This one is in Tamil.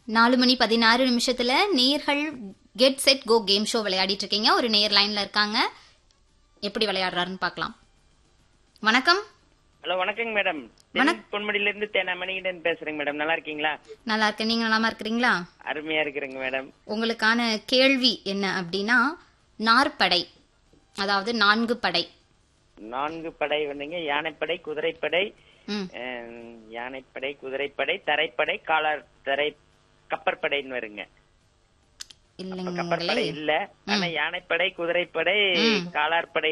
நாலு மணி பதினாறு நிமிஷத்துல நேர்கள் get set go game show விளையாடிட்டு இருக்கீங்க ஒரு நேர் லைன்ல இருக்காங்க எப்படி விளையாடுறாருன்னு பார்க்கலாம் வணக்கம் ஹலோ வணக்கங்க மேடம் வணக்- பொன்மடியில இருந்து தேனா மணிகண்டன் பேசுறேங்க மேடம் நல்லா இருக்கீங்களா நல்லா இருக்கேன் நீங்க நலமா இருக்கிறீங்களா அருமையா இருக்கிறேங்க மேடம் உங்களுக்கான கேள்வி என்ன அப்படின்னா நாற்படை அதாவது நான்கு படை நான்கு படை வந்தீங்க யானைப்படை குதிரைப்படை ம் அஹ், யானைப்படை குதிரைப்படை தரைப்படை காலார் தரை கப்பற்படைன்னு வருங்க இல்லைங்களே கப்பற்படை இல்ல ஆனா யானைப்படை குதிரைப்படை காலார்படை